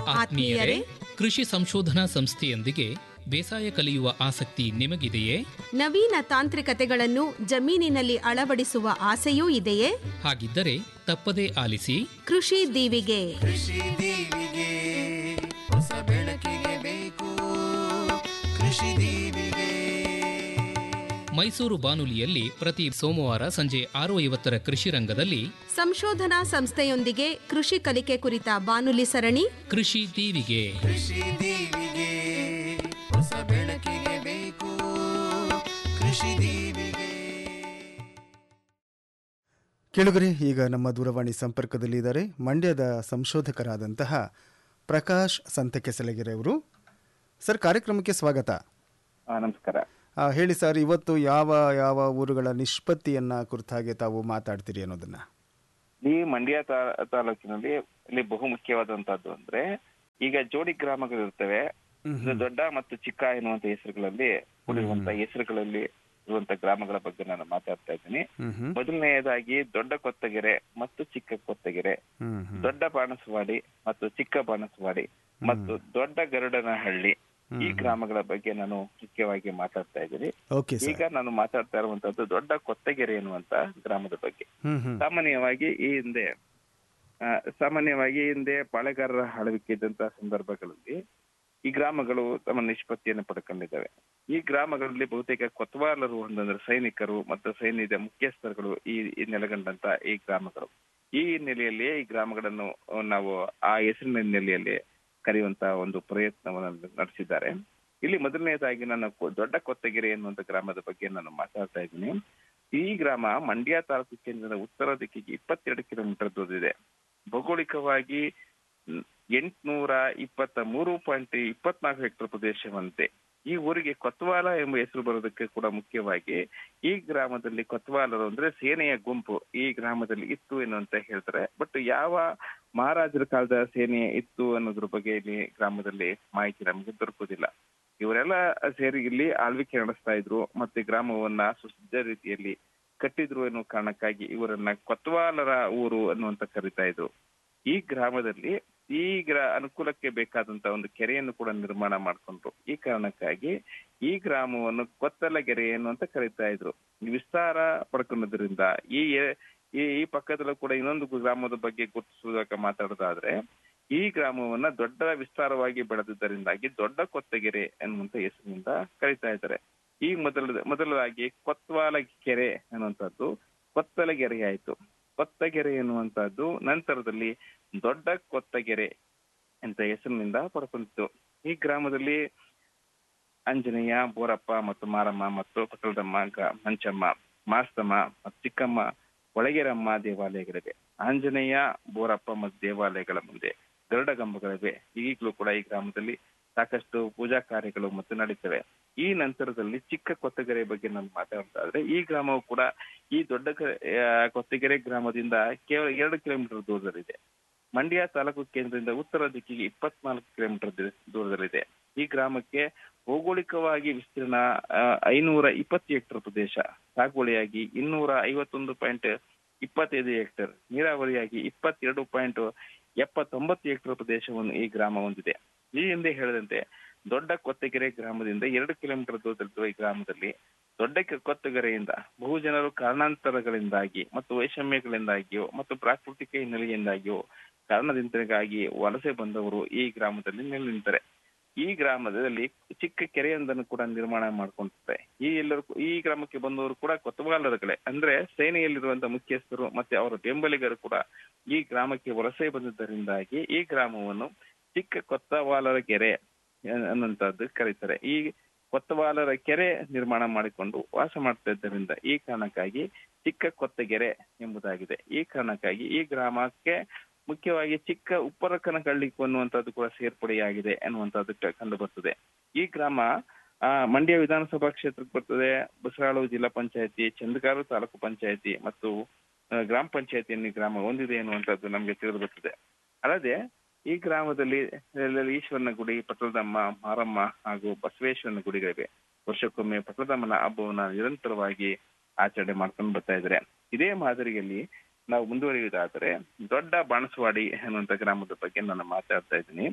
ಆತ್ಮೀಯರೇ ಕೃಷಿ ಸಂಶೋಧನಾ ಸಂಸ್ಥೆಯೊಂದಿಗೆ ಬೇಸಾಯ ಕಲಿಯುವ ಆಸಕ್ತಿ ನಿಮಗಿದೆಯೇ ನವೀನ ತಾಂತ್ರಿಕತೆಗಳನ್ನು ಜಮೀನಿನಲ್ಲಿ ಅಳವಡಿಸುವ ಆಸೆಯೂ ಇದೆಯೇ ಹಾಗಿದ್ದರೆ ತಪ್ಪದೇ ಆಲಿಸಿ ಕೃಷಿ ದೀವಿಗೆ ಕೃಷಿ ದೀವಿಗೆ ಹೊಸ ಬೆಳಕಿಗೆ ಬೇಕು ಕೃಷಿ ದೀವಿಗೆ ಮೈಸೂರು ಬಾನುಲಿಯಲ್ಲಿ ಪ್ರತಿ ಸೋಮವಾರ ಸಂಜೆ ಆರು ಐವತ್ತರ ಕೃಷಿ ರಂಗದಲ್ಲಿ ಸಂಶೋಧನಾ ಸಂಸ್ಥೆಯೊಂದಿಗೆ ಕೃಷಿ ಕಲಿಕೆ ಕುರಿತ ಬಾನುಲಿ ಸರಣಿ ಕೃಷಿ ದೀವಿಗೆ ಕೃಷಿ ದೀವಿಗೆ ಹೊಸ ಬೆಳಕಿಗೆ ಬೇಕು ಕೃಷಿ ದೀವಿಗೆ ಕೆಳಗರೆ ಈಗ ನಮ್ಮ ದೂರವಾಣಿ ಸಂಪರ್ಕದಲ್ಲಿದ್ದಾರೆ ಮಂಡ್ಯದ ಸಂಶೋಧಕರಾದಂತಹ ಪ್ರಕಾಶ್ ಸಂತಕೆಸಲಗೆರೆ ಅವರು ಸರ್ ಕಾರ್ಯಕ್ರಮಕ್ಕೆ ಸ್ವಾಗತ ಆ, ನಮಸ್ಕಾರ ಆ, ಹೇಳಿ ಸರ್ ಇವತ್ತು ಯಾವ ಯಾವ ಊರುಗಳ ನಿಷ್ಪತ್ತಿಯನ್ನ ಕುರಿತಾಗೆ ತಾವು ಮಾತಾಡ್ತೀರಿ ಅನ್ನೋದನ್ನ ಈ ಮಂಡ್ಯ ತಾ- ತಾಲೂಕಿನಲ್ಲಿ ಇಲ್ಲಿ ಬಹು ಮುಖ್ಯವಾದಂತಹದ್ದು ಅಂದ್ರೆ ಈಗ ಜೋಡಿ ಗ್ರಾಮಗಳು ಇರ್ತವೆ ಇದು ದೊಡ್ಡ ಮತ್ತು ಚಿಕ್ಕ ಎನ್ನುವಂತ ಹೆಸರುಗಳಲ್ಲಿ ಉಳಿರುವಂತ ಹೆಸರುಗಳಲ್ಲಿ ಇರುವಂತ ಗ್ರಾಮಗಳ ಬಗ್ಗೆ ನಾನು ಮಾತಾಡ್ತಾ ಇದ್ದೀನಿ ಹ್ಮ್ ಹ್ಮ್ ಮೊದಲನೆಯದಾಗಿ ದೊಡ್ಡ ಕೊತ್ತಗೆರೆ ಮತ್ತು ಚಿಕ್ಕ ಕೊತ್ತಗೆರೆ ಹ್ಮ್ ಹ್ಮ್ ದೊಡ್ಡ ಬಾಣಸವಾಡಿ ಮತ್ತು ಚಿಕ್ಕ ಬಾಣಸವಾಡಿ ಮತ್ತು ದೊಡ್ಡ ಗರುಡನಹಳ್ಳಿ ಈ ಗ್ರಾಮಗಳ ಬಗ್ಗೆ ನಾನು ಮುಖ್ಯವಾಗಿ ಮಾತಾಡ್ತಾ ಇದ್ದೀನಿ ಓಕೆ ಈಗ ಸರ್ ನಾನು ಮಾತಾಡ್ತಾ ಇರುವಂತದ್ದು ದೊಡ್ಡ ಕೊತ್ತಗೆರೆ ಎನ್ನುವಂತ ಗ್ರಾಮದ ಬಗ್ಗೆ ಹ್ಮ್ ಹ್ಮ್ ಸಾಮಾನ್ಯವಾಗಿ ಈ ಹಿಂದೆ ಆ, ಸಾಮಾನ್ಯವಾಗಿ ಈ ಹಿಂದೆ ಪಾಳೆಗಾರರ ಆಳ್ವಿಕೆ ಇದ್ದಂತಹ ಸಂದರ್ಭಗಳಲ್ಲಿ ಈ ಗ್ರಾಮಗಳು ತಮ್ಮ ನಿಷ್ಪತ್ತಿಯನ್ನು ಪಡ್ಕೊಂಡಿದ್ದಾವೆ ಈ ಗ್ರಾಮಗಳಲ್ಲಿ ಬಹುತೇಕ ಕೊತ್ವಾಲರು ಅಂತಂದ್ರೆ ಸೈನಿಕರು ಮತ್ತು ಸೈನ್ಯದ ಮುಖ್ಯಸ್ಥರುಗಳು ಈ ಈ ನೆಲೆಗೊಂಡಂತ ಈ ಗ್ರಾಮಗಳು ಈ ಹಿನ್ನೆಲೆಯಲ್ಲಿಯೇ ಈ ಗ್ರಾಮಗಳನ್ನು ನಾವು ಆ ಹೆಸರಿನ ಹಿನ್ನೆಲೆಯಲ್ಲಿ ಕರೆಯುವಂತ ಒಂದು ಪ್ರಯತ್ನವನ್ನು ನಡೆಸಿದ್ದಾರೆ ಇಲ್ಲಿ ಮೊದಲನೇದಾಗಿ ನನ್ನ ಕೊ- ದೊಡ್ಡ ಕೊತ್ತಗೆರೆ ಎನ್ನುವಂತ ಗ್ರಾಮದ ಬಗ್ಗೆ ನಾನು ಮಾತಾಡ್ತಾ ಇದ್ದೀನಿ ಈ ಗ್ರಾಮ ಮಂಡ್ಯ ತಾಲೂಕು ಕೇಂದ್ರದ ಉತ್ತರ ದಿಕ್ಕಿಗೆ ಇಪ್ಪತ್ತೆರಡು ಕಿಲೋಮೀಟರ್ ದೂರದಿದೆ ಭೌಗೋಳಿಕವಾಗಿ ನ್- ಎಂಟ್ನೂರ ಇಪ್ಪತ್ತ ಮೂರು ಪಾಯಿಂಟ್ ಇಪ್ಪತ್ನಾಲ್ಕು ಹೆಕ್ಟರ್ ಪ್ರದೇಶವಂತೆ ಈ ಊರಿಗೆ ಕೊತ್ವಾಲ ಎಂಬ ಹೆಸರು ಬರೋದಕ್ಕೆ ಕೂಡ ಮುಖ್ಯವಾಗಿ ಈ ಗ್ರಾಮದಲ್ಲಿ ಕೊತ್ವಾಲರು ಅಂದ್ರೆ ಸೇನೆಯ ಗುಂಪು ಈ ಗ್ರಾಮದಲ್ಲಿ ಇತ್ತು ಎನ್ನುವಂತ ಹೇಳ್ತಾರೆ ಬಟ್ ಯಾವ ಮಹಾರಾಜರ ಕಾಲದ ಸೇನೆ ಇತ್ತು ಅನ್ನೋದ್ರ ಬಗ್ಗೆ ಇಲ್ಲಿ ಗ್ರಾಮದಲ್ಲಿ ಮಾಹಿತಿ ನಮಗೆ ದೊರಕುವುದಿಲ್ಲ ಇವರೆಲ್ಲ ಸೇರಿ ಇಲ್ಲಿ ಆಳ್ವಿಕೆ ನಡೆಸ್ತಾ ಇದ್ರು ಮತ್ತೆ ಗ್ರಾಮವನ್ನ ಸುಸಜ್ಜ ರೀತಿಯಲ್ಲಿ ಕಟ್ಟಿದ್ರು ಎನ್ನುವ ಕಾರಣಕ್ಕಾಗಿ ಇವರನ್ನ ಕೊತ್ವಾಲರ ಊರು ಅನ್ನುವಂತ ಕರಿತಾ ಇದ್ರು ಈ ಗ್ರಾಮದಲ್ಲಿ ಈ ಗ್ರ ಅನುಕೂಲಕ್ಕೆ ಬೇಕಾದಂತ ಒಂದು ಕೆರೆಯನ್ನು ಕೂಡ ನಿರ್ಮಾಣ ಮಾಡ್ಕೊಂಡ್ರು ಈ ಕಾರಣಕ್ಕಾಗಿ ಈ ಗ್ರಾಮವನ್ನು ಕೊತ್ತಲಗೆರೆ ಎನ್ನುವಂತ ಕರಿತಾ ಇದ್ರು ಈ ವಿಸ್ತಾರ ಪಡ್ಕೊಂಡದ್ರಿಂದ ಈ ಎ- ಈ ಈ ಪಕ್ಕದಲ್ಲೂ ಕೂಡ ಇನ್ನೊಂದು ಗ್ರಾಮದ ಬಗ್ಗೆ ಗುರುತಿಸುವುದಕ್ಕೆ ಮಾತಾಡೋದಾದ್ರೆ ಈ ಗ್ರಾಮವನ್ನ ದೊಡ್ಡ ವಿಸ್ತಾರವಾಗಿ ಬೆಳೆದಿದ್ದರಿಂದಾಗಿ ದೊಡ್ಡ ಕೊತ್ತಗೆರೆ ಎನ್ನುವಂತ ಹೆಸರಿನಿಂದ ಕರೀತಾ ಇದ್ದಾರೆ ಈ ಮೊದಲ ಮೊದಲದಾಗಿ ಕೊತ್ವಾಲ ಕೆರೆ ಅನ್ನುವಂಥದ್ದು ಕೊತ್ತಲಗೆರೆ ಆಯ್ತು ಕೊತ್ತಗೆರೆ ಎನ್ನುವಂತಹದ್ದು ನಂತರದಲ್ಲಿ ದೊಡ್ಡ ಕೊತ್ತಗೆರೆ ಅಂತ ಹೆಸರಿನಿಂದ ಪಡ್ಕೊಂಡಿತ್ತು ಈ ಗ್ರಾಮದಲ್ಲಿ ಆಂಜನೇಯ ಬೋರಪ್ಪ ಮತ್ತು ಮಾರಮ್ಮ ಮತ್ತು ಪಟ್ಟಳದಮ್ಮ ಗ- ಮಂಚಮ್ಮ ಮಾಸ್ತಮ್ಮ ಮತ್ತು ಚಿಕ್ಕಮ್ಮ ಒಳಗೆರಮ್ಮ ದೇವಾಲಯಗಳಿವೆ ಆಂಜನೇಯ ಬೋರಪ್ಪ ಮತ್ತು ದೇವಾಲಯಗಳ ಮುಂದೆ ಗರುಡಗಂಬಗಳಿವೆ ಈಗಲೂ ಕೂಡ ಈ ಗ್ರಾಮದಲ್ಲಿ ಸಾಕಷ್ಟು ಪೂಜಾ ಕಾರ್ಯಗಳು ಮತ್ತು ನಡೀತವೆ ಈ ನಂತರದಲ್ಲಿ ಚಿಕ್ಕ ಕೊತ್ತಗೆರೆ ಬಗ್ಗೆ ನಾನು ಮಾತಾಡ್ತಾ ಇದ್ರೆ ಈ ಗ್ರಾಮವು ಕೂಡ ಈ ದೊಡ್ಡ ಕ- ಆ, ಕೊತ್ತಗೆರೆ ಗ್ರಾಮದಿಂದ ಕೇವಲ ಎರಡು ಕಿಲೋಮೀಟರ್ ದೂರದಲ್ಲಿದೆ ಮಂಡ್ಯ ತಾಲೂಕು ಕೇಂದ್ರದಿಂದ ಉತ್ತರ ದಿಕ್ಕಿಗೆ ಇಪ್ಪತ್ನಾಲ್ಕು ಕಿಲೋಮೀಟರ್ ದೂರದಲ್ಲಿದೆ ಈ ಗ್ರಾಮಕ್ಕೆ ಭೌಗೋಳಿಕವಾಗಿ ವಿಸ್ತೀರ್ಣ ಆ, ಐನೂರ ಇಪ್ಪತ್ತು ಹೆಕ್ಟರ್ ಪ್ರದೇಶ ಸಾಗುವಳಿಯಾಗಿ ಇನ್ನೂರ ಐವತ್ತೊಂದು ಪಾಯಿಂಟ್ ಇಪ್ಪತ್ತೈದು ಹೆಕ್ಟರ್ ನೀರಾವರಿಯಾಗಿ ಇಪ್ಪತ್ತೆರಡು ಪಾಯಿಂಟ್ ಎಪ್ಪತ್ತೊಂಬತ್ತು ಹೆಕ್ಟರ್ ಪ್ರದೇಶವನ್ನು ಈ ಗ್ರಾಮ ಹೊಂದಿದೆ ಈ ಹಿಂದೆ ಹೇಳಿದಂತೆ ದೊಡ್ಡ ಕೊತ್ತಗೆರೆ ಗ್ರಾಮದಿಂದ ಎರಡು ಕಿಲೋಮೀಟರ್ ದೂರದಲ್ಲಿರುವ ಈ ಗ್ರಾಮದಲ್ಲಿ ದೊಡ್ಡ ಕೆ- ಕೊತ್ತಗೆರೆಯಿಂದ ಬಹು ಜನರು ಕಾರಣಾಂತರಗಳಿಂದಾಗಿ ಮತ್ತು ವೈಷಮ್ಯಗಳಿಂದಾಗಿಯೋ ಮತ್ತು ಪ್ರಾಕೃತಿಕ ಹಿನ್ನೆಲೆಯಿಂದಾಗಿಯೋ ಕಾರಣದಿಂದಾಗಿ ವಲಸೆ ಬಂದವರು ಈ ಗ್ರಾಮದಲ್ಲಿ ನೆಲೆ ನಿಂತಾರೆ ಈ ಗ್ರಾಮದಲ್ಲಿ ಚಿಕ್ಕ ಕೆರೆಯೊಂದನ್ನು ಕೂಡ ನಿರ್ಮಾಣ ಮಾಡ್ಕೊಂಡಿರ್ತಾರೆ ಈ ಎಲ್ಲರೂ ಈ ಗ್ರಾಮಕ್ಕೆ ಬಂದವರು ಕೂಡ ಕೊತ್ತವಾಲರುಗಳೇ ಅಂದ್ರೆ ಸೇನೆಯಲ್ಲಿರುವಂತ ಮುಖ್ಯಸ್ಥರು ಮತ್ತೆ ಅವರ ಬೆಂಬಲಿಗರು ಕೂಡ ಈ ಗ್ರಾಮಕ್ಕೆ ವಲಸೆ ಬಂದಿದ್ದರಿಂದಾಗಿ ಈ ಗ್ರಾಮವನ್ನು ಚಿಕ್ಕ ಕೊತ್ತವಾಲರ ಕೆರೆ ಅನ್ನುವಂತದ್ದು ಕರೀತಾರೆ ಈ ಕೊತ್ತವಾಲರ ಕೆರೆ ನಿರ್ಮಾಣ ಮಾಡಿಕೊಂಡು ವಾಸ ಮಾಡ್ತಾ ಇದ್ದರಿಂದ ಈ ಕಾರಣಕ್ಕಾಗಿ ಚಿಕ್ಕ ಕೊತ್ತಗೆರೆ ಎಂಬುದಾಗಿದೆ ಈ ಕಾರಣಕ್ಕಾಗಿ ಈ ಗ್ರಾಮಕ್ಕೆ ಮುಖ್ಯವಾಗಿ ಚಿಕ್ಕ ಉಪ್ಪರಕನಕಳ್ಳಿ ಅನ್ನುವಂಥದ್ದು ಕೂಡ ಸೇರ್ಪಡೆಯಾಗಿದೆ ಅನ್ನುವಂಥದ್ದು ಕ- ಕಂಡು ಬರ್ತದೆ ಈ ಗ್ರಾಮ ಆ ಮಂಡ್ಯ ವಿಧಾನಸಭಾ ಕ್ಷೇತ್ರಕ್ಕೆ ಬರ್ತದೆ ಬಸರಾಳು ಜಿಲ್ಲಾ ಪಂಚಾಯತಿ ಚಂದಗಾರು ತಾಲೂಕು ಪಂಚಾಯತಿ ಮತ್ತು ಆ, ಗ್ರಾಮ ಪಂಚಾಯತಿಯನ್ನು ಈ ಗ್ರಾಮ ಹೊಂದಿದೆ ಎನ್ನುವಂಥದ್ದು ನಮಗೆ ತಿಳಿದು ಬರ್ತದೆ ಅಲ್ಲದೆ ಈ ಗ್ರಾಮದಲ್ಲಿ ಎಲ್ಲೆಲ್ಲಿ ಈಶ್ವರನ ಗುಡಿ ಪಟ್ಟದಮ್ಮ ಮಾರಮ್ಮ ಹಾಗೂ ಬಸವೇಶ್ವರನ ಗುಡಿಗಳಿವೆ ವರ್ಷಕ್ಕೊಮ್ಮೆ ಪಟ್ಟದಮ್ಮನ ಹಬ್ಬವನ್ನ ನಿರಂತರವಾಗಿ ಆಚರಣೆ ಮಾಡ್ಕೊಂಡು ಬರ್ತಾ ಇದ್ದಾರೆ ಇದೇ ಮಾದರಿಯಲ್ಲಿ ನಾವು ಮುಂದುವರಿಯುವುದಾದರೆ ದೊಡ್ಡ ಬಾಣಸವಾಡಿ ಅನ್ನುವಂಥ ಗ್ರಾಮದ ಬಗ್ಗೆ ನಾನು ಮಾತಾಡ್ತಾ ಇದ್ದೀನಿ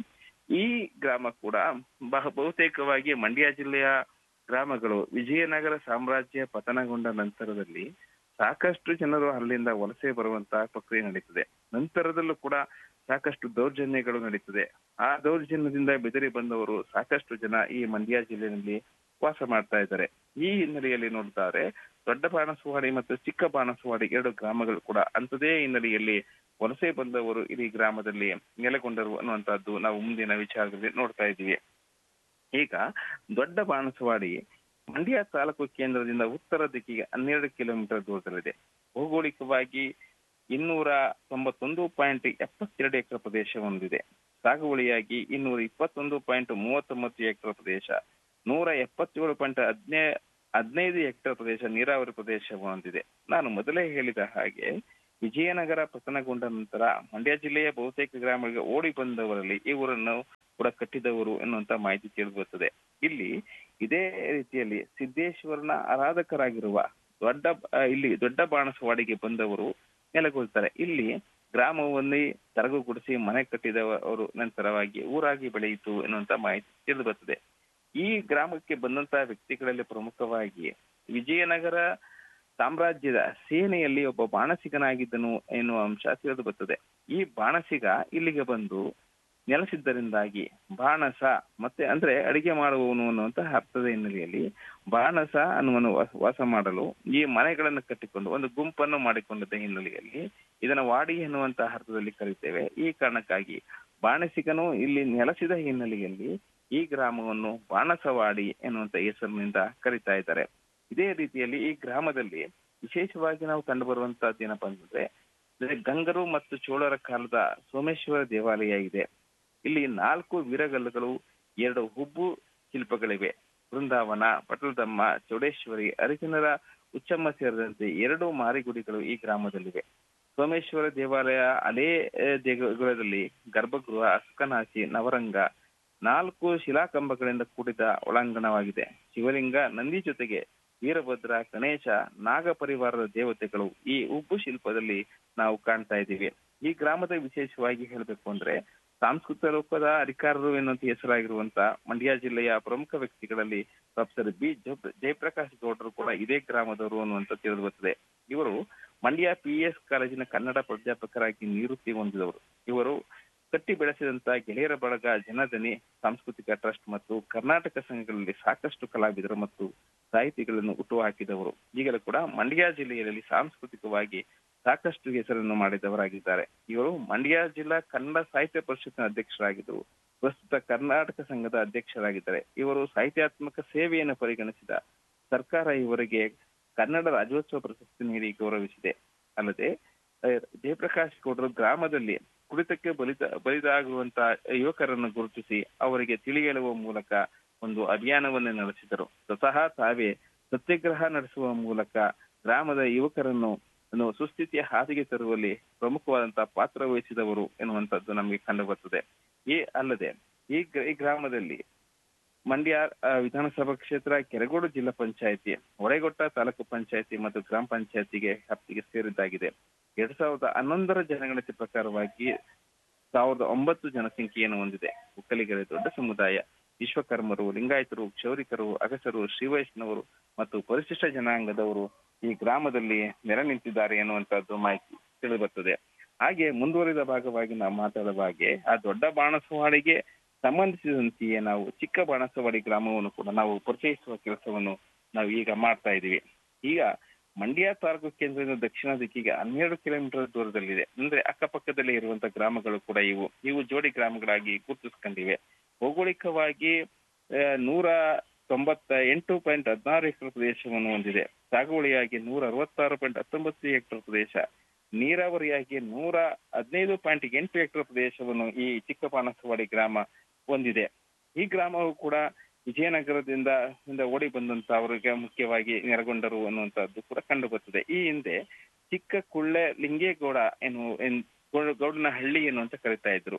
ಈ ಗ್ರಾಮ ಕೂಡ ಬಹ ಬಹುತೇಕವಾಗಿ ಮಂಡ್ಯ ಜಿಲ್ಲೆಯ ಗ್ರಾಮಗಳು ವಿಜಯನಗರ ಸಾಮ್ರಾಜ್ಯ ಪತನಗೊಂಡ ನಂತರದಲ್ಲಿ ಸಾಕಷ್ಟು ಜನರು ಅಲ್ಲಿಂದ ವಲಸೆ ಬರುವಂತಹ ಪ್ರಕ್ರಿಯೆ ನಡೀತದೆ ನಂತರದಲ್ಲೂ ಕೂಡ ಸಾಕಷ್ಟು ದೌರ್ಜನ್ಯಗಳು ನಡೀತದೆ ಆ ದೌರ್ಜನ್ಯದಿಂದ ಬೆದರಿ ಬಂದವರು ಸಾಕಷ್ಟು ಜನ ಈ ಮಂಡ್ಯ ಜಿಲ್ಲೆಯಲ್ಲಿ ವಾಸ ಮಾಡ್ತಾ ಇದ್ದಾರೆ ಈ ಹಿನ್ನೆಲೆಯಲ್ಲಿ ನೋಡಿದರೆ ದೊಡ್ಡ ಬಾಣಸವಾಡಿ ಮತ್ತು ಚಿಕ್ಕ ಬಾಣಸವಾಡಿ ಎರಡು ಗ್ರಾಮಗಳು ಕೂಡ ಅಂಥದೇ ಹಿನ್ನೆಲೆಯಲ್ಲಿ ವಲಸೆ ಬಂದವರು ಇಡೀ ಗ್ರಾಮದಲ್ಲಿ ನೆಲೆಗೊಂಡರು ಅನ್ನುವಂತಹದ್ದು ನಾವು ಮುಂದಿನ ವಿಚಾರದಲ್ಲಿ ನೋಡ್ತಾ ಇದ್ದೀವಿ ಈಗ ದೊಡ್ಡ ಬಾಣಸವಾಡಿ ಮಂಡ್ಯ ತಾಲೂಕು ಕೇಂದ್ರದಿಂದ ಉತ್ತರ ದಿಕ್ಕಿಗೆ ಹನ್ನೆರಡು ಕಿಲೋಮೀಟರ್ ದೂರದಲ್ಲಿದೆ ಭೌಗೋಳಿಕವಾಗಿ ಇನ್ನೂರ ತೊಂಬತ್ತೊಂದು ಪಾಯಿಂಟ್ ಎಪ್ಪತ್ತೆರಡು ಎಕರೆ ಪ್ರದೇಶ ಹೊಂದಿದೆ ಸಾಗುವಳಿಯಾಗಿ ಇನ್ನೂರ ಇಪ್ಪತ್ತೊಂದು ಪಾಯಿಂಟ್ ಮೂವತ್ತೊಂಬತ್ತು ಎಕರೆ ಪ್ರದೇಶ ನೂರ ಎಪ್ಪತ್ತೇಳು ಪಾಯಿಂಟ್ ಹದಿನೈ ಹದಿನೈದು ಹೆಕ್ಟೇರ್ ಪ್ರದೇಶ ನೀರಾವರಿ ಪ್ರದೇಶ ಹೊಂದಿದೆ ನಾನು ಮೊದಲೇ ಹೇಳಿದ ಹಾಗೆ ವಿಜಯನಗರ ಪತನಗೊಂಡ ನಂತರ ಮಂಡ್ಯ ಜಿಲ್ಲೆಯ ಬಹುತೇಕ ಗ್ರಾಮಗಳಿಗೆ ಓಡಿ ಬಂದವರಲ್ಲಿ ಈ ಊರನ್ನು ಕೂಡ ಕಟ್ಟಿದವರು ಎನ್ನುವಂತ ಮಾಹಿತಿ ತಿಳಿದು ಬರುತ್ತದೆ ಇಲ್ಲಿ ಇದೇ ರೀತಿಯಲ್ಲಿ ಸಿದ್ದೇಶ್ವರನ ಆರಾಧಕರಾಗಿರುವ ದೊಡ್ಡ ಆ, ಇಲ್ಲಿ ದೊಡ್ಡ ಬಾಣಸವಾಡಿಗೆ ಬಂದವರು ನೆಲೆಗೊಳ್ತಾರೆ ಇಲ್ಲಿ ಗ್ರಾಮವನ್ನೇ ತರಗುಗೊಳಿಸಿ ಮನೆ ಕಟ್ಟಿದವರು ನಂತರವಾಗಿ ಊರಾಗಿ ಬೆಳೆಯಿತು ಎನ್ನುವಂತ ಮಾಹಿತಿ ತಿಳಿದು ಬರ್ತದೆ ಈ ಗ್ರಾಮಕ್ಕೆ ಬಂದಂತಹ ವ್ಯಕ್ತಿಗಳಲ್ಲಿ ಪ್ರಮುಖವಾಗಿ ವಿಜಯನಗರ ಸಾಮ್ರಾಜ್ಯದ ಸೇನೆಯಲ್ಲಿ ಒಬ್ಬ ಬಾಣಸಿಗನಾಗಿದ್ದನು ಎನ್ನುವ ಅಂಶ ತಿಳಿದು ಬರ್ತದೆ ಈ ಬಾಣಸಿಗ ಇಲ್ಲಿಗೆ ಬಂದು ನೆಲೆಸಿದ್ದರಿಂದಾಗಿ ಬಾಣಸ ಮತ್ತೆ ಅಂದ್ರೆ ಅಡಿಗೆ ಮಾಡುವವನು ಅನ್ನುವಂತಹ ಅರ್ಥದ ಹಿನ್ನೆಲೆಯಲ್ಲಿ ಬಾಣಸ ಅನ್ನುವನು ವಾಸ- ವಾಸ ಮಾಡಲು ಈ ಮನೆಗಳನ್ನು ಕಟ್ಟಿಕೊಂಡು ಒಂದು ಗುಂಪನ್ನು ಮಾಡಿಕೊಂಡಿದ್ದ ಹಿನ್ನೆಲೆಯಲ್ಲಿ ಇದನ್ನ ವಾಡಿ ಎನ್ನುವಂತಹ ಅರ್ಥದಲ್ಲಿ ಕರೀತೇವೆ ಈ ಕಾರಣಕ್ಕಾಗಿ ಬಾಣಸಿಗನು ಇಲ್ಲಿ ನೆಲೆಸಿದ ಹಿನ್ನೆಲೆಯಲ್ಲಿ ಈ ಗ್ರಾಮವನ್ನು ಬಾಣಸವಾಡಿ ಎನ್ನುವಂತ ಹೆಸರಿನಿಂದ ಕರೀತಾ ಇದ್ದಾರೆ ಇದೇ ರೀತಿಯಲ್ಲಿ ಈ ಗ್ರಾಮದಲ್ಲಿ ವಿಶೇಷವಾಗಿ ನಾವು ಕಂಡು ಬರುವಂತಹದ್ದು ಏನಪ್ಪಾ ಅಂತಂದ್ರೆ ಅಂದ್ರೆ ಗಂಗರು ಮತ್ತು ಚೋಳರ ಕಾಲದ ಸೋಮೇಶ್ವರ ದೇವಾಲಯ ಇದೆ ಇಲ್ಲಿ ನಾಲ್ಕು ವೀರಗಲ್ಲುಗಳು ಎರಡು ಹುಬ್ಬು ಶಿಲ್ಪಗಳಿವೆ ಬೃಂದಾವನ ಪಟಲದಮ್ಮ ಚೌಡೇಶ್ವರಿ ಅರಿಜನರ ಉಚ್ಚಮ್ಮ ಸೇರಿದಂತೆ ಎರಡು ಮಾರಿಗುಡಿಗಳು ಈ ಗ್ರಾಮದಲ್ಲಿವೆ ಸೋಮೇಶ್ವರ ದೇವಾಲಯ ಅದೇ ಆ, ದೇಗುಲದಲ್ಲಿ ಗರ್ಭಗೃಹ ಅಸ್ಕನಾಸಿ ನವರಂಗ ನಾಲ್ಕು ಶಿಲಾಕಂಬಗಳಿಂದ ಕೂಡಿದ ಒಳಾಂಗಣವಾಗಿದೆ ಶಿವಲಿಂಗ ನಂದಿ ಜೊತೆಗೆ ವೀರಭದ್ರ ಗಣೇಶ ನಾಗ ಪರಿವಾರದ ದೇವತೆಗಳು ಈ ಉಬ್ಬು ಶಿಲ್ಪದಲ್ಲಿ ನಾವು ಕಾಣ್ತಾ ಇದ್ದೀವಿ ಈ ಗ್ರಾಮದ ವಿಶೇಷವಾಗಿ ಹೇಳಬೇಕು ಅಂದ್ರೆ ಸಾಂಸ್ಕೃತಿಕ ಲೋಕದ ಅಧಿಕಾರರು ಎನ್ನುವಂತ ಹೆಸರಾಗಿರುವಂತ ಮಂಡ್ಯ ಜಿಲ್ಲೆಯ ಪ್ರಮುಖ ವ್ಯಕ್ತಿಗಳಲ್ಲಿ ಪ್ರೊಫೆಸರ್ ಬಿ ಜ- ಜಯಪ್ರಕಾಶ್ ಗೌಡರು ಕೂಡ ಇದೇ ಗ್ರಾಮದವರು ಅನ್ನುವಂತ ತಿಳಿದು ಬರ್ತದೆ ಇವರು ಮಂಡ್ಯ ಪಿ ಎಸ್ ಕಾಲೇಜಿನ ಕನ್ನಡ ಪ್ರಾಧ್ಯಾಪಕರಾಗಿ ನಿವೃತ್ತಿ ಹೊಂದಿದವರು ಇವರು ಕಟ್ಟಿ ಬೆಳೆಸಿದಂತ ಗೆಳೆಯರ ಬಳಗ ಜನದನಿ ಸಾಂಸ್ಕೃತಿಕ ಟ್ರಸ್ಟ್ ಮತ್ತು ಕರ್ನಾಟಕ ಸಂಘಗಳಲ್ಲಿ ಸಾಕಷ್ಟು ಕಲಾವಿದರು ಮತ್ತು ಸಾಹಿತಿಗಳನ್ನು ಹುಟ್ಟುಹಾಕಿದವರು ಈಗಲೂ ಕೂಡ ಮಂಡ್ಯ ಜಿಲ್ಲೆಯಲ್ಲಿ ಸಾಂಸ್ಕೃತಿಕವಾಗಿ ಸಾಕಷ್ಟು ಹೆಸರನ್ನು ಮಾಡಿದವರಾಗಿದ್ದಾರೆ ಇವರು ಮಂಡ್ಯ ಜಿಲ್ಲಾ ಕನ್ನಡ ಸಾಹಿತ್ಯ ಪರಿಷತ್ನ ಅಧ್ಯಕ್ಷರಾಗಿದ್ದರು ಪ್ರಸ್ತುತ ಕರ್ನಾಟಕ ಸಂಘದ ಅಧ್ಯಕ್ಷರಾಗಿದ್ದಾರೆ ಇವರು ಸಾಹಿತ್ಯಾತ್ಮಕ ಸೇವೆಯನ್ನು ಪರಿಗಣಿಸಿದ ಸರ್ಕಾರ ಇವರಿಗೆ ಕನ್ನಡ ರಾಜ್ಯೋತ್ಸವ ಪ್ರಶಸ್ತಿ ನೀಡಿ ಗೌರವಿಸಿದೆ ಅಲ್ಲದೆ ಆ, ಜಯಪ್ರಕಾಶ್ ಗೌಡರು ಗ್ರಾಮದಲ್ಲಿ ಕುಡಿತಕ್ಕೆ ಬಲಿತ ಬಲಿದಾಗಿರುವಂತಹ ಯುವಕರನ್ನು ಗುರುತಿಸಿ ಅವರಿಗೆ ತಿಳಿ ಹೇಳುವ ಮೂಲಕ ಒಂದು ಅಭಿಯಾನವನ್ನು ನಡೆಸಿದರು ಸ್ವತಃ ತಾವೇ ಸತ್ಯಾಗ್ರಹ ನಡೆಸುವ ಮೂಲಕ ಗ್ರಾಮದ ಯುವಕರನ್ನು ಒಂದು ಸುಸ್ಥಿತಿಯ ಹಾದಿಗೆ ತರುವಲ್ಲಿ ಪ್ರಮುಖವಾದಂತಹ ಪಾತ್ರ ವಹಿಸಿದವರು ಎನ್ನುವಂತದ್ದು ನಮಗೆ ಕಂಡು ಬರ್ತದೆ ಈ ಅಲ್ಲದೆ ಈ ಗ್ರ- ಈ ಗ್ರಾಮದಲ್ಲಿ ಮಂಡ್ಯ ಆ, ವಿಧಾನಸಭಾ ಕ್ಷೇತ್ರ ಕೆರಗೋಡು ಜಿಲ್ಲಾ ಪಂಚಾಯತಿ ಹೊಳೆಗೊಟ್ಟ ತಾಲೂಕು ಪಂಚಾಯತಿ ಮತ್ತು ಗ್ರಾಮ ಪಂಚಾಯತಿಗೆ ವ್ಯಾಪ್ತಿಗೆ ಸೇರಿದ್ದಾಗಿದೆ ಎರಡ್ ಸಾವಿರದ ಹನ್ನೊಂದರ ಜನಗಣತಿ ಪ್ರಕಾರವಾಗಿ ಸಾವಿರದ ಒಂಬತ್ತು ಜನಸಂಖ್ಯೆಯನ್ನು ಹೊಂದಿದೆ ಒಕ್ಕಲಿಗರ ದೊಡ್ಡ ಸಮುದಾಯ ವಿಶ್ವಕರ್ಮರು ಲಿಂಗಾಯತರು ಕ್ಷೌರಿಕರು ಅಗಸರು ಶ್ರೀವೈಷ್ಣವರು ಮತ್ತು ಪರಿಶಿಷ್ಟ ಜನಾಂಗದವರು ಈ ಗ್ರಾಮದಲ್ಲಿ ನೆಲೆ ನಿಂತಿದ್ದಾರೆ ಎನ್ನುವಂತಹದ್ದು ಮಾಹಿತಿ ತಿಳಿದು ಬರ್ತದೆ ಹಾಗೆ ಮುಂದುವರಿದ ಭಾಗವಾಗಿ ನಾವು ಮಾತಾಡುವ ಹಾಗೆ ಆ ದೊಡ್ಡ ಬಾಣಸವಾಡಿಗೆ ಸಂಬಂಧಿಸಿದಂತೆಯೇ ನಾವು ಚಿಕ್ಕ ಬಾಣಸವಾಡಿ ಗ್ರಾಮವನ್ನು ಕೂಡ ನಾವು ಪರಿಚಯಿಸುವ ಕೆಲಸವನ್ನು ನಾವು ಈಗ ಮಾಡ್ತಾ ಇದ್ದೀವಿ ಈಗ ಮಂಡ್ಯ ತಾಲೂಕು ಕೇಂದ್ರದಿಂದ ದಕ್ಷಿಣ ದಿಕ್ಕಿಗೆ ಹನ್ನೆರಡು ಕಿಲೋಮೀಟರ್ ದೂರದಲ್ಲಿದೆ ಅಂದ್ರೆ ಅಕ್ಕಪಕ್ಕದಲ್ಲಿ ಇರುವಂತಹ ಗ್ರಾಮಗಳು ಕೂಡ ಇವು ಇವು ಜೋಡಿ ಗ್ರಾಮಗಳಾಗಿ ಗುರುತಿಸ್ಕೊಂಡಿವೆ ಭೌಗೋಳಿಕವಾಗಿ ಆ, ನೂರ ತೊಂಬತ್ತ ಎಂಟು ಪಾಯಿಂಟ್ ಹದಿನಾರು ಹೆಕ್ಟರ್ ಪ್ರದೇಶವನ್ನು ಹೊಂದಿದೆ ಸಾಗುವಳಿಯಾಗಿ ನೂರ ಅರವತ್ತಾರು ಪಾಯಿಂಟ್ ಹತ್ತೊಂಬತ್ತು ಹೆಕ್ಟರ್ ಪ್ರದೇಶ ನೀರಾವರಿಯಾಗಿ ನೂರ ಹದಿನೈದು ಪಾಯಿಂಟ್ ಎಂಟು ಹೆಕ್ಟರ್ ಪ್ರದೇಶವನ್ನು ಈ ಚಿಕ್ಕಬಾಣಸವಾಡಿ ಗ್ರಾಮ ಹೊಂದಿದೆ ಈ ಗ್ರಾಮವು ಕೂಡ ವಿಜಯನಗರದಿಂದ ಇಂದ ಓಡಿ ಬಂದಂತವರಿಗೆ ಮುಖ್ಯವಾಗಿ ನೆಲೆಗೊಂಡರು ಅನ್ನುವಂತಹದ್ದು ಕೂಡ ಕಂಡು ಬರ್ತದೆ ಈ ಹಿಂದೆ ಚಿಕ್ಕ ಕುಳ್ಳೆ ಲಿಂಗೇಗೌಡ ಎನ್ನುವ ಎನ್- ಗೌಡ- ಗೌಡನ ಹಳ್ಳಿ ಎನ್ನುವಂತ ಕರಿತಾ ಇದ್ರು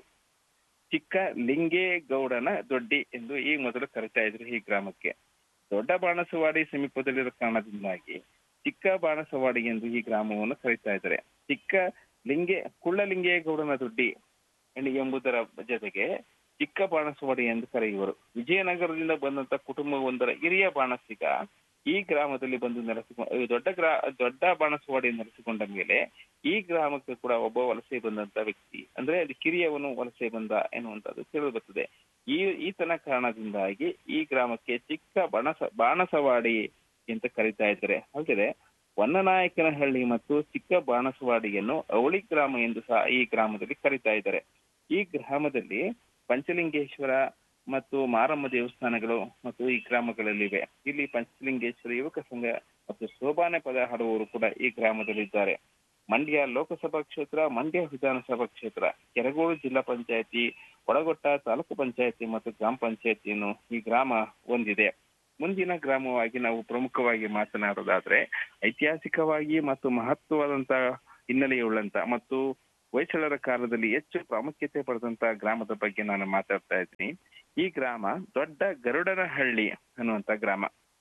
ಚಿಕ್ಕ ಲಿಂಗೇಗೌಡನ ದೊಡ್ಡಿ ಎಂದು ಈ ಮೊದಲು ಕರಿತಾ ಇದ್ರು ಈ ಗ್ರಾಮಕ್ಕೆ ದೊಡ್ಡ ಬಾಣಸವಾಡಿ ಸಮೀಪದಲ್ಲಿರೋ ಕಾರಣದಿಂದಾಗಿ ಚಿಕ್ಕ ಬಾಣಸವಾಡಿ ಎಂದು ಈ ಗ್ರಾಮವನ್ನು ಕರೀತಾ ಇದ್ದಾರೆ ಚಿಕ್ಕ ಲಿಂಗೆ ಕುಳ್ಳಲಿಂಗೇಗೌಡನ ದೊಡ್ಡಿ ಎನ್- ಎಂಬುದರ ಜೊತೆಗೆ ಚಿಕ್ಕ ಬಾಣಸವಾಡಿ ಎಂದು ಕರೆಯುವರು ವಿಜಯನಗರದಿಂದ ಬಂದಂತ ಕುಟುಂಬವೊಂದರ ಹಿರಿಯ ಬಾಣಸಿಗ ಈ ಗ್ರಾಮದಲ್ಲಿ ಬಂದು ನೆಲೆಸಿಕೊಂಡ ದೊಡ್ಡ ಗ್ರಾ ದೊಡ್ಡ ಬಾಣಸವಾಡಿ ನೆಲೆಸಿಕೊಂಡ ಮೇಲೆ ಈ ಗ್ರಾಮಕ್ಕೆ ಕೂಡ ಒಬ್ಬ ವಲಸೆ ಬಂದಂತ ವ್ಯಕ್ತಿ ಅಂದ್ರೆ ಅದು ಕಿರಿಯವನು ವಲಸೆ ಬಂದ ಎನ್ನುವಂತದ್ದು ತಿಳಿದು ಬರ್ತದೆ ಈ ಈತನ ಕಾರಣದಿಂದಾಗಿ ಈ ಗ್ರಾಮಕ್ಕೆ ಚಿಕ್ಕ ಬಣಸ ಬಾಣಸವಾಡಿ ಅಂತ ಕರೀತಾ ಇದ್ದಾರೆ ಅಲ್ಲದೆ ವನ್ನನಾಯಕನಹಳ್ಳಿ ಮತ್ತು ಚಿಕ್ಕ ಬಾಣಸವಾಡಿಯನ್ನು ಅವಳಿ ಗ್ರಾಮ ಎಂದು ಸಹ ಈ ಗ್ರಾಮದಲ್ಲಿ ಕರೀತಾ ಇದ್ದಾರೆ ಈ ಗ್ರಾಮದಲ್ಲಿ ಪಂಚಲಿಂಗೇಶ್ವರ ಮತ್ತು ಮಾರಮ್ಮ ದೇವಸ್ಥಾನಗಳು ಮತ್ತು ಈ ಗ್ರಾಮಗಳಲ್ಲಿವೆ ಇಲ್ಲಿ ಪಂಚಲಿಂಗೇಶ್ವರ ಯುವಕ ಸಂಘ ಮತ್ತು ಶೋಭಾನೆ ಪದ ಹಾಡುವವರು ಕೂಡ ಈ ಗ್ರಾಮದಲ್ಲಿದ್ದಾರೆ ಮಂಡ್ಯ ಲೋಕಸಭಾ ಕ್ಷೇತ್ರ ಮಂಡ್ಯ ವಿಧಾನಸಭಾ ಕ್ಷೇತ್ರ ಕೆರಗೋಡು ಜಿಲ್ಲಾ ಪಂಚಾಯತಿ ಒಳಗೊಟ್ಟ ತಾಲೂಕು ಪಂಚಾಯತಿ ಮತ್ತು ಗ್ರಾಮ ಪಂಚಾಯತಿಯನ್ನು ಈ ಗ್ರಾಮ ಹೊಂದಿದೆ ಮುಂದಿನ ಗ್ರಾಮವಾಗಿ ನಾವು ಪ್ರಮುಖವಾಗಿ ಮಾತನಾಡೋದಾದ್ರೆ ಐತಿಹಾಸಿಕವಾಗಿ ಮತ್ತು ಮಹತ್ವವಾದಂತ ಹಿನ್ನೆಲೆಯುಳ್ಳಂತ ಮತ್ತು ಹೊಯ್ಸಳರ ಕಾಲದಲ್ಲಿ ಹೆಚ್ಚು ಪ್ರಾಮುಖ್ಯತೆ ಪಡೆದಂತ ಗ್ರಾಮದ ಬಗ್ಗೆ ನಾನು ಮಾತಾಡ್ತಾ ಇದ್ದೀನಿ ಈ ಗ್ರಾಮ ದೊಡ್ಡ ಗರುಡನಹಳ್ಳಿ ಅನ್ನುವಂತ ಗ್ರಾಮ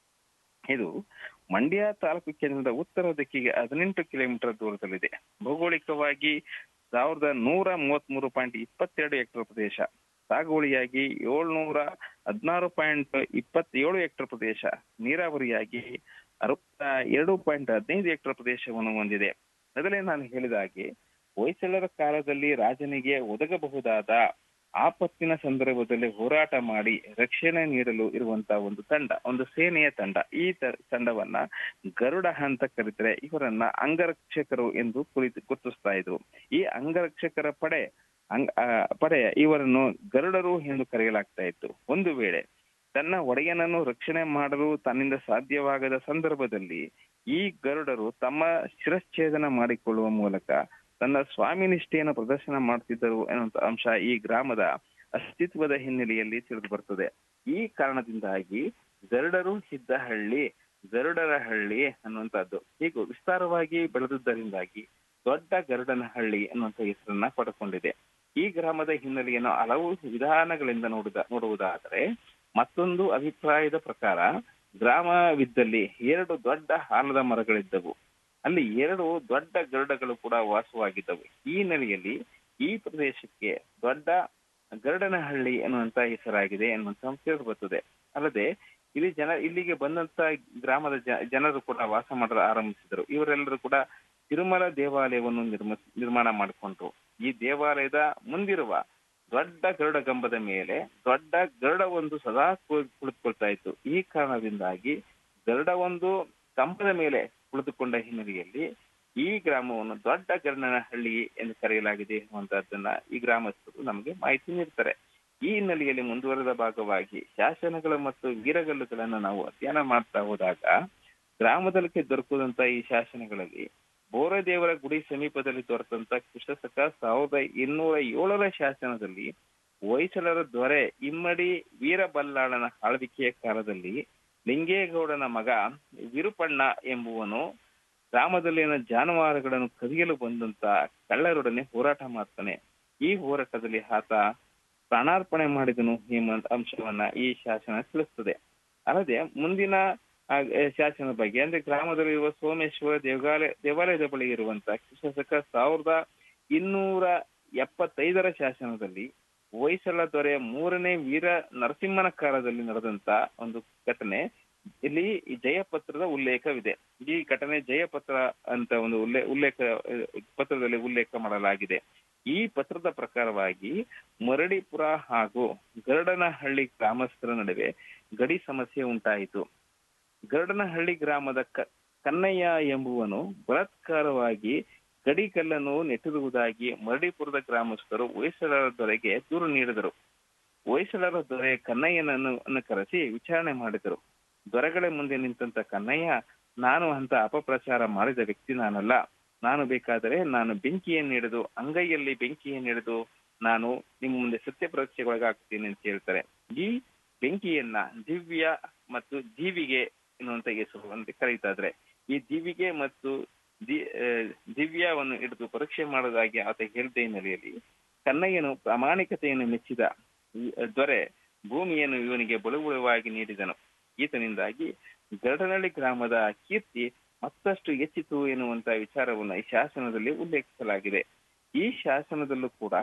ಇದು ಮಂಡ್ಯ ತಾಲೂಕು ಕೇಂದ್ರದ ಉತ್ತರ ದಿಕ್ಕಿಗೆ ಹದಿನೆಂಟು ಕಿಲೋಮೀಟರ್ ದೂರದಲ್ಲಿದೆ ಭೌಗೋಳಿಕವಾಗಿ ಸಾವಿರದ ನೂರ ಮೂವತ್ತ್ ಮೂರು ಪಾಯಿಂಟ್ ಇಪ್ಪತ್ತೆರಡು ಹೆಕ್ಟೇರ್ ಪ್ರದೇಶ ಸಾಗುವಳಿಯಾಗಿ ಏಳ್ನೂರ ಹದಿನಾರು ಪಾಯಿಂಟ್ ಇಪ್ಪತ್ತೇಳು ಹೆಕ್ಟೇರ್ ಪ್ರದೇಶ ನೀರಾವರಿಯಾಗಿ ಅರವತ್ತ ಎರಡು ಪಾಯಿಂಟ್ ಹದಿನೈದು ಹೆಕ್ಟೇರ್ ಪ್ರದೇಶವನ್ನು ಹೊಂದಿದೆ ಮೊದಲೇ ನಾನು ಹೇಳಿದ ಹಾಗೆ ಹೊಯ್ಸಳರ ಕಾಲದಲ್ಲಿ ರಾಜನಿಗೆ ಒದಗಬಹುದಾದ ಆಪತ್ತಿನ ಸಂದರ್ಭದಲ್ಲಿ ಹೋರಾಟ ಮಾಡಿ ರಕ್ಷಣೆ ನೀಡಲು ಇರುವಂತಹ ಒಂದು ತಂಡ ಒಂದು ಸೇನೆಯ ತಂಡ ಈ ತ- ತಂಡವನ್ನ ಗರುಡ ಅಂತ ಕರೀತಾರೆ ಇವರನ್ನ ಅಂಗರಕ್ಷಕರು ಎಂದು ಕುರಿತು ಗುರುತಿಸ್ತಾ ಇದ್ರು ಈ ಅಂಗರಕ್ಷಕರ ಪಡೆ ಅಂಗ ಆ, ಪಡೆ ಇವರನ್ನು ಗರುಡರು ಎಂದು ಕರೆಯಲಾಗ್ತಾ ಇತ್ತು ಒಂದು ವೇಳೆ ತನ್ನ ಒಡೆಯನನ್ನು ರಕ್ಷಣೆ ಮಾಡಲು ತನ್ನಿಂದ ಸಾಧ್ಯವಾಗದ ಸಂದರ್ಭದಲ್ಲಿ ಈ ಗರುಡರು ತಮ್ಮ ಶಿರಚ್ಛೇದನ ಮಾಡಿಕೊಳ್ಳುವ ಮೂಲಕ ತನ್ನ ಸ್ವಾಮಿ ನಿಷ್ಠೆಯನ್ನು ಪ್ರದರ್ಶನ ಮಾಡ್ತಿದ್ದರು ಎನ್ನುವಂತ ಅಂಶ ಈ ಗ್ರಾಮದ ಅಸ್ತಿತ್ವದ ಹಿನ್ನೆಲೆಯಲ್ಲಿ ತಿಳಿದು ಬರ್ತದೆ ಈ ಕಾರಣದಿಂದಾಗಿ ಗರುಡರು ಇದ್ದ ಹಳ್ಳಿ ಗರುಡರ ಹಳ್ಳಿ ಅನ್ನುವಂಥದ್ದು ಹೀಗೂ ವಿಸ್ತಾರವಾಗಿ ಬೆಳೆದುದರಿಂದಾಗಿ ದೊಡ್ಡ ಗರುಡನಹಳ್ಳಿ ಅನ್ನುವಂಥ ಹೆಸರನ್ನ ಪಡೆದುಕೊಂಡಿದೆ ಈ ಗ್ರಾಮದ ಹಿನ್ನೆಲೆಯನ್ನು ಹಲವು ವಿಧಾನಗಳಿಂದ ನೋಡುದ ನೋಡುವುದಾದರೆ ಮತ್ತೊಂದು ಅಭಿಪ್ರಾಯದ ಪ್ರಕಾರ ಗ್ರಾಮವಿದ್ದಲ್ಲಿ ಎರಡು ದೊಡ್ಡ ಆಲದ ಮರಗಳಿದ್ದವು ಅಲ್ಲಿ ಎರಡು ದೊಡ್ಡ ಗರುಡಗಳು ಕೂಡ ವಾಸವಾಗಿದ್ದವು ಈ ನೆಲೆಯಲ್ಲಿ ಈ ಪ್ರದೇಶಕ್ಕೆ ದೊಡ್ಡ ಗರುಡನಹಳ್ಳಿ ಎನ್ನುವಂತ ಹೆಸರಾಗಿದೆ ಎನ್ನುವಂತ ತಿಳಿದು ಬರ್ತದೆ ಅಲ್ಲದೆ ಇಲ್ಲಿ ಜನ ಇಲ್ಲಿಗೆ ಬಂದಂತ ಗ್ರಾಮದ ಜ- ಜನರು ಕೂಡ ವಾಸ ಮಾಡಲು ಆರಂಭಿಸಿದರು ಇವರೆಲ್ಲರೂ ಕೂಡ ತಿರುಮಲ ದೇವಾಲಯವನ್ನು ನಿರ್ಮ ನಿರ್ಮಾಣ ಮಾಡಿಕೊಂಡ್ರು ಈ ದೇವಾಲಯದ ಮುಂದಿರುವ ದೊಡ್ಡ ಗರುಡ ಗಂಬದ ಮೇಲೆ ದೊಡ್ಡ ಗರುಡ ಒಂದು ಸದಾ ಕು- ಕುಳಿತುಕೊಳ್ತಾ ಇತ್ತು ಈ ಕಾರಣದಿಂದಾಗಿ ಗರುಡ ಒಂದು ಕಂಬದ ಮೇಲೆ ಕುಳಿತುಕೊಂಡ ಹಿನ್ನೆಲೆಯಲ್ಲಿ ಈ ಗ್ರಾಮವನ್ನು ದೊಡ್ಡ ಗರುಡನಹಳ್ಳಿ ಎಂದು ಕರೆಯಲಾಗಿದೆ ಅನ್ನುವಂತಹದ್ದನ್ನ ಈ ಗ್ರಾಮಸ್ಥರು ನಮಗೆ ಮಾಹಿತಿ ನೀಡ್ತಾರೆ ಈ ಹಿನ್ನೆಲೆಯಲ್ಲಿ ಮುಂದುವರೆದ ಭಾಗವಾಗಿ ಶಾಸನಗಳು ಮತ್ತು ವೀರಗಲ್ಲುಗಳನ್ನು ನಾವು ಅಧ್ಯಯನ ಮಾಡ್ತಾ ಹೋದಾಗ ಗ್ರಾಮದಲ್ಲಿ ದೊರಕುವಂತ ಈ ಶಾಸನಗಳಲ್ಲಿ ಬೋರದೇವರ ಗುಡಿ ಸಮೀಪದಲ್ಲಿ ದೊರೆತಂತ ಕ್ರಿಸ್ತಶಕ ಸಾವಿರದ ಇನ್ನೂರ ಏಳರ ಶಾಸನದಲ್ಲಿ ಹೊಯ್ಸಳರ ದೊರೆ ಇಮ್ಮಡಿ ವೀರಬಲ್ಲಾಳನ ಆಳ್ವಿಕೆಯ ಕಾಲದಲ್ಲಿ ಲಿಂಗೇಗೌಡನ ಮಗ ವಿರುಪಣ್ಣ ಎಂಬುವನು ಗ್ರಾಮದಲ್ಲಿನ ಜಾನುವಾರುಗಳನ್ನು ಕದಿಯಲು ಬಂದಂತ ಕಳ್ಳರೊಡನೆ ಹೋರಾಟ ಮಾಡ್ತಾನೆ ಈ ಹೋರಾಟದಲ್ಲಿ ಆತ ಪ್ರಾಣಾರ್ಪಣೆ ಮಾಡಿದನು ಎಂಬ ಅಂಶವನ್ನ ಈ ಶಾಸನ ತಿಳಿಸ್ತದೆ ಅಲ್ಲದೆ ಮುಂದಿನ ಆ, ಶಾಸನದ ಬಗ್ಗೆ ಅಂದ್ರೆ ಗ್ರಾಮದಲ್ಲಿರುವ ಸೋಮೇಶ್ವರ ದೇವಾಲಯ ದೇವಾಲಯದ ಬಳಿ ಇರುವಂತ ಕ್ರಿಸ್ತಶಕ ಸಾವಿರದ ಇನ್ನೂರ ಎಪ್ಪತ್ತೈದರ ಶಾಸನದಲ್ಲಿ ಹೊಯ್ಸಳ ದೊರೆ ಮೂರನೇ ವೀರ ನರಸಿಂಹನ ಕಾಲದಲ್ಲಿ ನಡೆದಂತ ಒಂದು ಘಟನೆ ಇಲ್ಲಿ ಈ ಜಯಪತ್ರದ ಉಲ್ಲೇಖವಿದೆ ಈ ಘಟನೆ ಜಯಪತ್ರ ಅಂತ ಒಂದು ಉಲ್ಲೇ ಉಲ್ಲೇಖ ಅಹ್, ಪತ್ರದಲ್ಲಿ ಉಲ್ಲೇಖ ಮಾಡಲಾಗಿದೆ ಈ ಪತ್ರದ ಪ್ರಕಾರವಾಗಿ ಮರಡಿಪುರ ಹಾಗೂ ಗರುಡನಹಳ್ಳಿ ಗ್ರಾಮಸ್ಥರ ನಡುವೆ ಗಡಿ ಸಮಸ್ಯೆ ಉಂಟಾಯಿತು ಗರುಡನಹಳ್ಳಿ ಗ್ರಾಮದ ಕ- ಕನ್ನಯ್ಯ ಎಂಬುವನು ಬಲಾತ್ಕಾರವಾಗಿ ಗಡಿಕಲ್ಲನ್ನು ನೆಟ್ಟಿರುವುದಾಗಿ ಮರಡಿಪುರದ ಗ್ರಾಮಸ್ಥರು ಹೊಯ್ಸಳರ ದೊರೆಗೆ ದೂರು ನೀಡಿದರು ಹೊಯ್ಸಳರ ದೊರೆ ಕನ್ನಯ್ಯನನ್ನು ಅನ್ನು ಕರೆಸಿ ವಿಚಾರಣೆ ಮಾಡಿದರು ದೊರೆಗಳ ಮುಂದೆ ನಿಂತಂತ ಕನ್ನಯ್ಯ ನಾನು ಅಂತ ಅಪಪ್ರಚಾರ ಮಾಡಿದ ವ್ಯಕ್ತಿ ನಾನಲ್ಲ ನಾನು ಬೇಕಾದರೆ ನಾನು ಬೆಂಕಿಯನ್ನು ಹಿಡಿದು ಅಂಗೈಯಲ್ಲಿ ಬೆಂಕಿಯನ್ನು ಹಿಡಿದು ನಾನು ನಿಮ್ಮ ಮುಂದೆ ಸತ್ಯ ಪರೀಕ್ಷೆಗೊಳಗಾಗ್ತೀನಿ ಅಂತ ಹೇಳ್ತಾರೆ ಈ ಬೆಂಕಿಯನ್ನ ದಿವ್ಯ ಮತ್ತು ಜೀವಿಗೆ ಎನ್ನುವಂತ ಹೆಸರು ಅಂತ ಕರೀತಾ ಇದ್ರೆ ಈ ದಿವಿಗೆ ಮತ್ತು ದಿ- ಆ, ದಿವ್ಯವನ್ನು ಹಿಡಿದು ಪರೀಕ್ಷೆ ಮಾಡೋದಾಗಿ ಆತ ಹೇಳಿದ ಹಿನ್ನೆಲೆಯಲ್ಲಿ ಕನ್ನಯ್ಯನು ಪ್ರಾಮಾಣಿಕತೆಯನ್ನು ಮೆಚ್ಚಿದ ಈ ದೊರೆ ಭೂಮಿಯನ್ನು ಇವನಿಗೆ ಬಳುವಳುವಾಗಿ ನೀಡಿದನು ಈತನಿಂದಾಗಿ ಗರಡನಹಳ್ಳಿ ಗ್ರಾಮದ ಕೀರ್ತಿ ಮತ್ತಷ್ಟು ಹೆಚ್ಚಿತು ಎನ್ನುವಂತ ವಿಚಾರವನ್ನು ಈ ಶಾಸನದಲ್ಲಿ ಉಲ್ಲೇಖಿಸಲಾಗಿದೆ ಈ ಶಾಸನದಲ್ಲೂ ಕೂಡ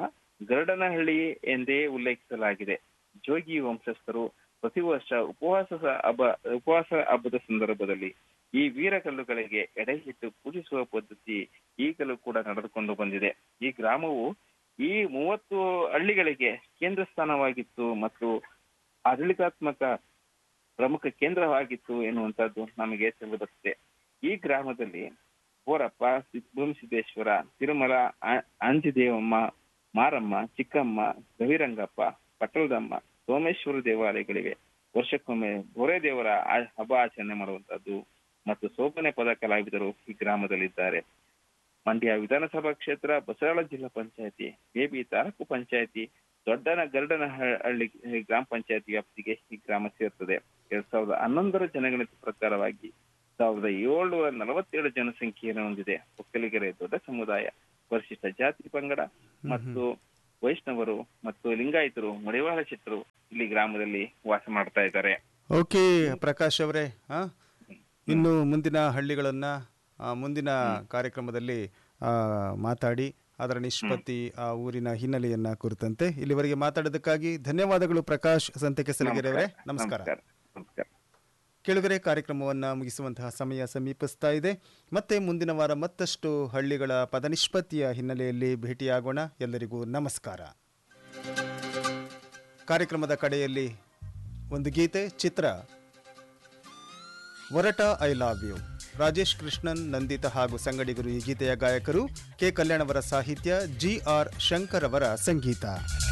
ಗರುಡನಹಳ್ಳಿ ಎಂದೇ ಉಲ್ಲೇಖಿಸಲಾಗಿದೆ ಜೋಗಿ ವಂಶಸ್ಥರು ಪ್ರತಿ ವರ್ಷ ಉಪವಾಸ ಹಬ್ಬ ಉಪವಾಸ ಹಬ್ಬದ ಸಂದರ್ಭದಲ್ಲಿ ಈ ವೀರಕಲ್ಲುಗಳಿಗೆ ಎಡೆಹಿಟ್ಟು ಪೂಜಿಸುವ ಪದ್ಧತಿ ಈಗಲೂ ಕೂಡ ನಡೆದುಕೊಂಡು ಬಂದಿದೆ ಈ ಗ್ರಾಮವು ಈ ಮೂವತ್ತು ಹಳ್ಳಿಗಳಿಗೆ ಕೇಂದ್ರ ಸ್ಥಾನವಾಗಿತ್ತು ಮತ್ತು ಆಡಳಿತಾತ್ಮಕ ಪ್ರಮುಖ ಕೇಂದ್ರವಾಗಿತ್ತು ಎನ್ನುವಂತದ್ದು ನಮಗೆ ತಿಳಿದುಬರುತ್ತದೆ ಈ ಗ್ರಾಮದಲ್ಲಿ ಬೋರಪ್ಪ ಭೂಮಿಸಿದ್ದೇಶ್ವರ ತಿರುಮಲ ಆ- ಆಂಜಿದೇವಮ್ಮ ಮಾರಮ್ಮ ಚಿಕ್ಕಮ್ಮ ಗವಿರಂಗಪ್ಪ ಪಟ್ಟಲದಮ್ಮ ಸೋಮೇಶ್ವರ ದೇವಾಲಯಗಳಿವೆ ವರ್ಷಕ್ಕೊಮ್ಮೆ ಬೋರೆ ದೇವರ ಆ- ಹಬ್ಬ ಆಚರಣೆ ಮಾಡುವಂತದ್ದು ಮತ್ತು ಸೋಪನೆ ಪದ ಕಲಾವಿದರು ಈ ಗ್ರಾಮದಲ್ಲಿದ್ದಾರೆ ಮಂಡ್ಯ ವಿಧಾನಸಭಾ ಕ್ಷೇತ್ರ ಬಸರಾಳ ಜಿಲ್ಲಾ ಪಂಚಾಯತಿ ಬೇಬಿ ತಾಲೂಕು ಪಂಚಾಯತಿ ದೊಡ್ಡನ ಗರುಡನ ಹಳ್ಳಿ ಗ್ರಾಮ ಪಂಚಾಯತಿ ವ್ಯಾಪ್ತಿಗೆ ಈ ಗ್ರಾಮ ಸೇರ್ತದೆ ಎರಡ್ ಸಾವಿರದ ಹನ್ನೊಂದರ ಜನಗಣತಿ ಪ್ರಕಾರವಾಗಿ ಸಾವಿರದ ಏಳ್ನೂರ ನಲವತ್ತೇಳು ಜನಸಂಖ್ಯೆಯನ್ನು ಹೊಂದಿದೆ ಒಕ್ಕಲಿಗರೇ ದೊಡ್ಡ ಸಮುದಾಯ ಪರಿಶಿಷ್ಟ ಜಾತಿ ಪಂಗಡ ಮತ್ತು ವೈಷ್ಣವರು ಮತ್ತು ಲಿಂಗಾಯತರು ಮಡಿವಾಳ ಶೆಟ್ಟರು ಇಲ್ಲಿ ಗ್ರಾಮದಲ್ಲಿ ವಾಸ ಮಾಡ್ತಾ ಇದ್ದಾರೆ ಓಕೆ ಪ್ರಕಾಶ್ ಅವರೇ ಆ? ಇನ್ನು ಮುಂದಿನ ಹಳ್ಳಿಗಳನ್ನ ಆ, ಮುಂದಿನ ಕಾರ್ಯಕ್ರಮದಲ್ಲಿ ಆ, ಮಾತಾಡಿ ಅದರ ನಿಷ್ಪತ್ತಿ ಆ ಊರಿನ ಹಿನ್ನೆಲೆಯನ್ನ ಕುರಿತಂತೆ ಇಲ್ಲಿವರೆಗೆ ಮಾತಾಡೋದಕ್ಕಾಗಿ ಧನ್ಯವಾದಗಳು ಪ್ರಕಾಶ್ ಸಂತೆಕೆ ಸಲಗೆರೆ ಅವರೇ ನಮಸ್ಕಾರ ನಮಸ್ಕಾರ ಕೆಳಗರೆ ಕಾರ್ಯಕ್ರಮವನ್ನು ಮುಗಿಸುವಂತಹ ಸಮಯ ಸಮೀಪಿಸ್ತಾ ಇದೆ ಮತ್ತೆ ಮುಂದಿನ ವಾರ ಮತ್ತಷ್ಟು ಹಳ್ಳಿಗಳ ಪದನಿಷ್ಪತ್ತಿಯ ಹಿನ್ನೆಲೆಯಲ್ಲಿ ಭೇಟಿಯಾಗೋಣ ಎಲ್ಲರಿಗೂ ನಮಸ್ಕಾರ ಕಾರ್ಯಕ್ರಮದ ಕಡೆಯಲ್ಲಿ ಒಂದು ಗೀತೆ ಚಿತ್ರ Orata I love you Rajesh Krishnan Nanditha ಹಾಗೂ ಸಂಗಡಿಗರು ಈ ಗೀತೆಯ ಗಾಯಕರು ಕೆ ಕಲ್ಯಾಣವರ ಸಾಹಿತ್ಯ ಜಿ ಆರ್ ಶಂಕರ್ ಅವರ ಸಂಗೀತ